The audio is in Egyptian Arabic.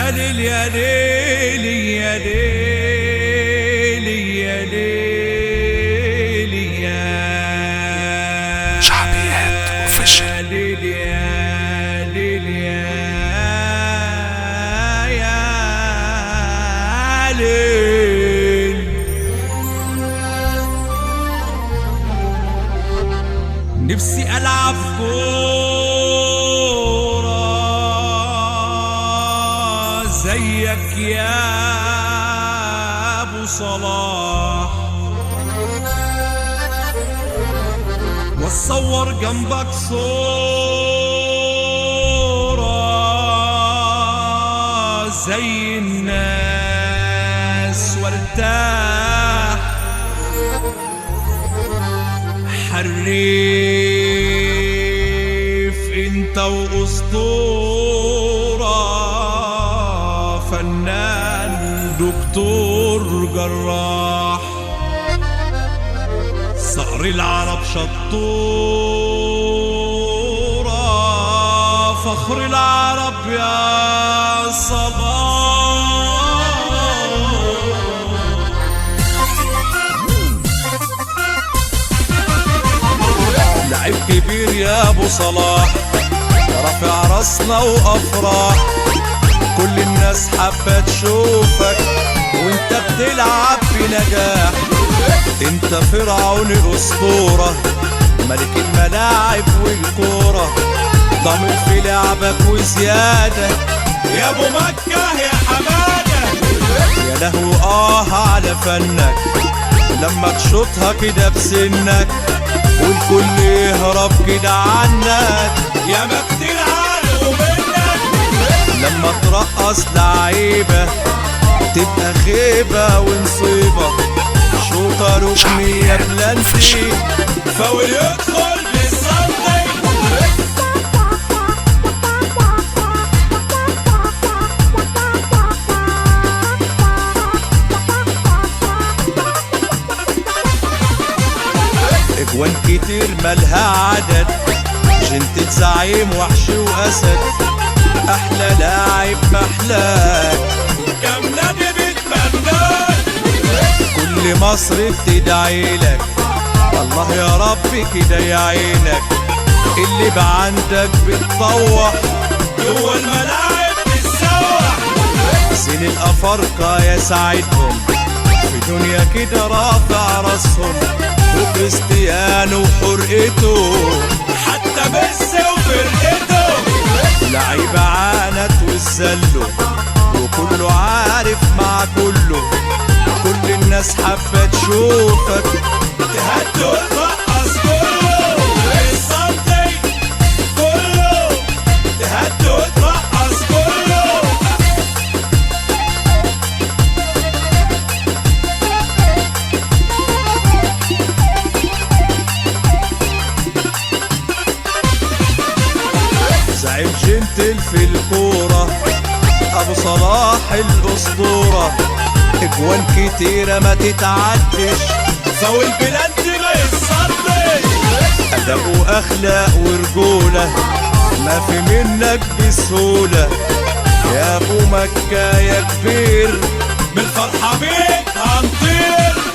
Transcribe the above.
يا ليل يا ليل يا ليل يا ليل يا شعبيات official. يا ليل يا ليل يا يا ليل نفسي ألعب كورة زيك يا أبو صلاح واتصور جنبك صورة زي الناس وارتاح حريف انت واسطورة فنان دكتور جراح صقر العرب شطورة فخر العرب يا صباح لعيب كبير يا ابو صلاح رافع راسنا وافراح كل الناس حابه تشوفك وانت بتلعب بنجاح انت فرعون اسطوره ملك الملاعب والكوره ضامن في لعبك وزياده يا ابو مكه يا حماده يا لهو اه على فنك لما تشوطها كده بسنك والكل يهرب كده عنك يا ما كتير عارفوا منك لما ترقص لعيبة تبقى خيبة ونصيبة شوطة ركنية بلانتي فاول يدخل للصندي اجوان كتير مالها عدد جنت زعيم وحش واسد احلى لاعب محلاك كم نادي بتمناك كل مصر بتدعي لك الله يا رب كده يعينك اللي بعندك بتطوح جوه الملاعب بتسوح زين الافارقه يا سعيدهم في دنيا كده رافع راسهم وكريستيانو وحرقته حتى ميسي وفرقته لعيبة عانت واتذلوا وكله عارف مع كله كل الناس حابة تشوفك تهدي وترقص كله الصمتي كله تهدي وترقص كله زعيم جنتل في الكورة أبو صلاح الأسطورة أجوان كتيرة ما تتعدش فاول بلاد ما يتصدش أدب وأخلاق ورجولة ما في منك بسهولة يا أبو مكة يا كبير بالفرحة بيك هنطير